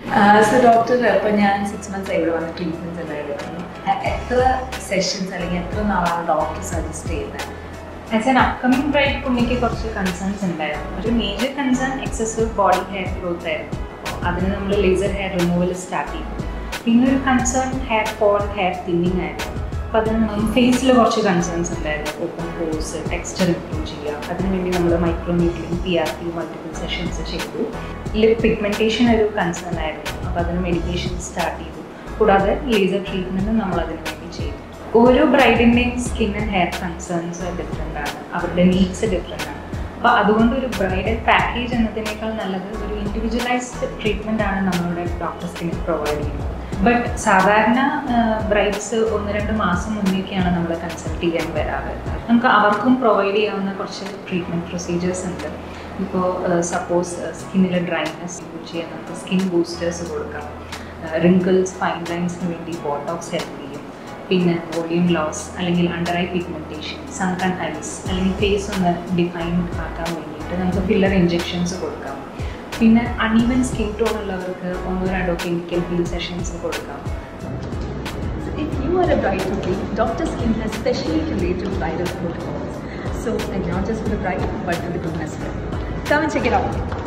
So doctor ഇപ്പം ഞാൻ six months ഇവിടെ വന്ന് ട്രീറ്റ്മെൻറ്റ്സ് എല്ലാം എടുക്കുന്നു എ- എത്ര സെഷൻസ് അല്ലെങ്കിൽ എത്ര നാളാണ് ഡോക്ടർ സജസ്റ്റ് ചെയ്യുന്നത് ആസ് ആൻ അപ്കമിങ് ബ്രൈഡ് പുണ്യക്ക് കുറച്ച് കൺസേൺസ് ഉണ്ടായിരുന്നു ഒരു major concern excessive body hair growth ആയിരുന്നു അപ്പോൾ അതിന് നമ്മൾ ലേസർ ഹെയർ റിമൂവൽ സ്റ്റാർട്ട് ചെയ്തു പിന്നെ ഒരു concern hair fall hair thinning ആയിരുന്നു അപ്പോൾ അതിന് ഫേസിൽ കുറച്ച് കൺസേൺസ് ഉണ്ടായിരുന്നു ഓപ്പൺ പോസ് ടെക്സ്ചർ ഇംപ്രൂവ് ചെയ്യുക അതിനുവേണ്ടി നമ്മൾ micro medium P R T multiple sessions ചെയ്തു ലിപ് പിഗ്മെൻറ്റേഷൻ ഒരു കൺസേൺ ആയിരുന്നു അപ്പോൾ അതിന് മെഡിക്കേഷൻ സ്റ്റാർട്ട് ചെയ്തു കൂടാതെ ലേസർ ട്രീറ്റ്മെൻറ്റ് നമ്മൾ അതിന് വേണ്ടി ചെയ്തു ഓരോ ബ്രൈഡിൻ്റെയും skin and hair concerns different ആണ് അവരുടെ നീഡ്സ് ഡിഫറെൻ്റ് ആണ് അപ്പോൾ അതുകൊണ്ട് ഒരു ബ്രൈഡൽ പാക്കേജ് എന്നതിനേക്കാൾ നല്ലത് ഒരു ഇൻഡിവിജ്വലൈസ്ഡ് ട്രീറ്റ്മെൻ്റ് ആണ് നമ്മളുടെ ഡോക്ടേഴ്സിന് പ്രൊവൈഡ് ചെയ്യുന്നത് ബട്ട് സാധാരണ ബ്രൈഡ്സ് ഒന്ന് രണ്ട് മാസം മുന്നേക്കാണ് നമ്മൾ കൺസൾട്ട് ചെയ്യാൻ വരാറ് നമുക്ക് അവർക്കും പ്രൊവൈഡ് ചെയ്യാവുന്ന കുറച്ച് ട്രീറ്റ്മെൻറ്റ് പ്രൊസീജിയേഴ്സ് ഉണ്ട് ഇപ്പോൾ സപ്പോസ് സ്കിന്നിലെ ഡ്രൈനെസ് യൂസ് ചെയ്യാൻ നമുക്ക് സ്കിൻ ബൂസ്റ്റേഴ്സ് കൊടുക്കാം റിങ്കിൾസ് ഫൈൻ ലൈൻസിന് വേണ്ടി ബോട്ടോക്സ് ഹെൽപ്പ് ചെയ്യും പിന്നെ വോളിയം ലോസ് അല്ലെങ്കിൽ under eye pigmentation sunken eyes അല്ലെങ്കിൽ ഫേസ് ഒന്ന് ഡിഫൈൻ ആക്കാൻ വേണ്ടിയിട്ട് നമുക്ക് ഫില്ലർ ഇഞ്ചെക്ഷൻസ് കൊടുക്കാം പിന്നെ അൺഈവൻ സ്കിൻ ടോൺ ഉള്ളവർക്ക് ഒന്നോ രണ്ടോ കെമിക്കൽ ഹീൽ സെഷൻസ് കൊടുക്കാം If you are a bride to be, Dr. Skin has specially curated bridal protocols. So, and not just for the bride, but for the groom as well. Come and check it out.